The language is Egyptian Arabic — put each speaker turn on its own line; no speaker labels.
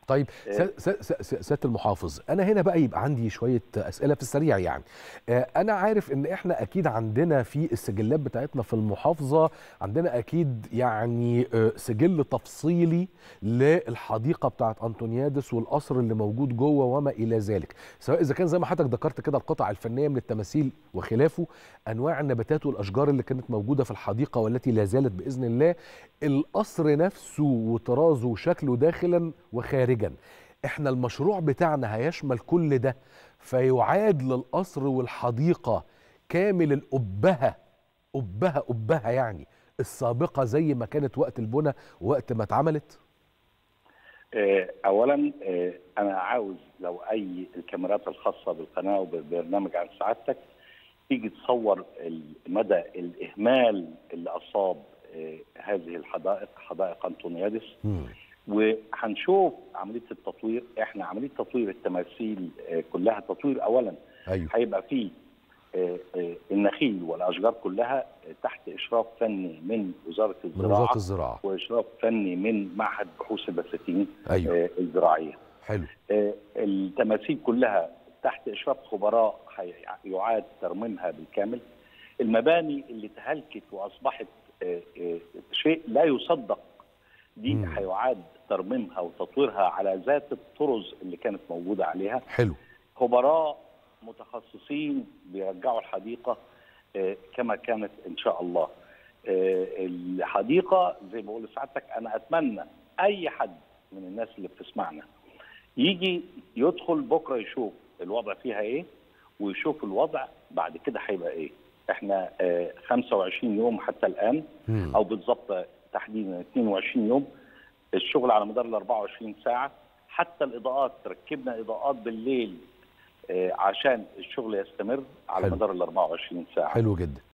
طيب سياده المحافظ انا هنا بقى يبقى عندي شويه اسئله في السريع يعني انا عارف ان احنا اكيد عندنا في السجلات بتاعتنا في المحافظه عندنا اكيد يعني سجل تفصيلي للحديقه بتاعت انطونيادس والقصر اللي موجود جوه وما الى ذلك سواء اذا كان زي ما حضرتك ذكرت كده القطع الفنيه من التماثيل وخلافه انواع النباتات والاشجار اللي كانت موجوده في الحديقه والتي لا زالت باذن الله القصر نفسه وطرازه وشكله داخلا وخارجا خارجا احنا المشروع بتاعنا هيشمل كل ده فيعاد للقصر والحديقة كامل الأبهة أبهة أبهة يعني السابقة زي ما كانت وقت البنى ووقت ما اتعملت
اولا انا عاوز لو اي الكاميرات الخاصه بالقناه وبالبرنامج عن سعادتك تيجي تصور مدى الاهمال اللي اصاب هذه الحدائق حدائق انطونيادس وهنشوف عمليه التطوير احنا عمليه تطوير التماثيل كلها تطوير اولا
أيوه.
هيبقى فيه النخيل والاشجار كلها تحت اشراف فني من وزاره الزراعه
من وزاره الزراعه
واشراف فني من معهد بحوث البساتين
أيوه.
الزراعيه
حلو
التماثيل كلها تحت اشراف خبراء يعاد ترميمها بالكامل المباني اللي تهلكت واصبحت شيء لا يصدق دي هيعاد ترميمها وتطويرها على ذات الطرز اللي كانت موجوده عليها
حلو
خبراء متخصصين بيرجعوا الحديقه كما كانت ان شاء الله الحديقه زي ما بقول لسعادتك انا اتمنى اي حد من الناس اللي بتسمعنا يجي يدخل بكره يشوف الوضع فيها ايه ويشوف الوضع بعد كده هيبقى ايه احنا 25 يوم حتى الان او بالظبط تحديدا 22 يوم الشغل على مدار ال 24 ساعه حتى الاضاءات ركبنا اضاءات بالليل عشان الشغل يستمر على
حلو.
مدار ال 24 ساعه
حلو جدا